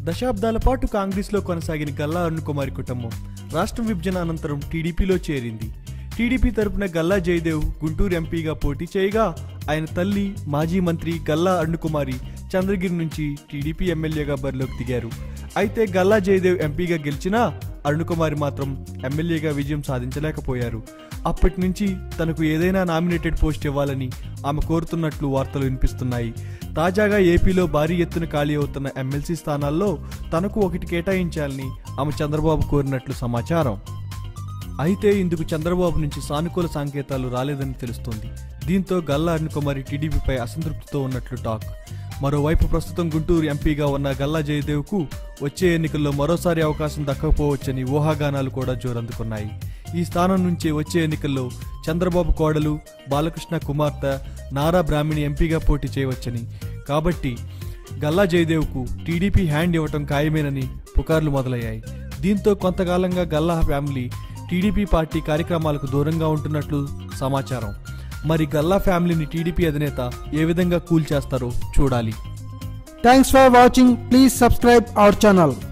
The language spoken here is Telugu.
దశాబ్దాల పాటు కాంగ్రెస్లో కొనసాగిన గల్లా అరుణ్కుమారి కుటుంబం రాష్ట్ర విభజన అనంతరం టీడీపీలో చేరింది టీడీపీ తరపున గల్లా జయదేవ్ గుంటూరు ఎంపీగా పోటీ చేయగా ఆయన తల్లి మాజీ మంత్రి గల్లా అరుణ్కుమారి చంద్రగిరి నుంచి టీడీపీ ఎమ్మెల్యేగా బరిలోకి దిగారు అయితే గల్లా జయదేవ్ ఎంపీగా గెలిచినా అరుణ్కుమారి మాత్రం ఎమ్మెల్యేగా విజయం సాధించలేకపోయారు అప్పటి నుంచి తనకు ఏదైనా నామినేటెడ్ పోస్ట్ ఇవ్వాలని ఆమె కోరుతున్నట్లు వార్తలు వినిపిస్తున్నాయి తాజాగా ఏపీలో భారీ ఎత్తున ఖాళీ అవుతున్న ఎమ్మెల్సీ స్థానాల్లో తనకు ఒకటి కేటాయించాలని ఆమె చంద్రబాబు కోరినట్లు సమాచారం అయితే ఇందుకు చంద్రబాబు నుంచి సానుకూల సంకేతాలు రాలేదని తెలుస్తోంది దీంతో గల్లా అరుణ్కుమారి టీడీపీపై అసంతృప్తితో ఉన్నట్లు టాక్ మరోవైపు ప్రస్తుతం గుంటూరు ఎంపీగా ఉన్న గల్లా జయదేవ్కు వచ్చే ఎన్నికల్లో మరోసారి అవకాశం దక్కకపోవచ్చని ఊహాగానాలు కూడా జోరందుకున్నాయి ఈ స్థానం నుంచి వచ్చే ఎన్నికల్లో చంద్రబాబు కోడలు బాలకృష్ణ కుమార్తె నారా బ్రాహ్మణి ఎంపీగా పోటీ చేయవచ్చని కాబట్టి గల్లా జయదేవ్కు టీడీపీ హ్యాండ్ ఇవ్వటం ఖాయమేనని పుకార్లు మొదలయ్యాయి దీంతో కొంతకాలంగా గల్లా ఫ్యామిలీ టీడీపీ పార్టీ కార్యక్రమాలకు దూరంగా ఉంటున్నట్లు సమాచారం మరి గల్లా ఫ్యామిలీని టీడీపీ అధినేత ఏ విధంగా కూల్ చేస్తారో చూడాలి Thanks for watching. Please subscribe our channel.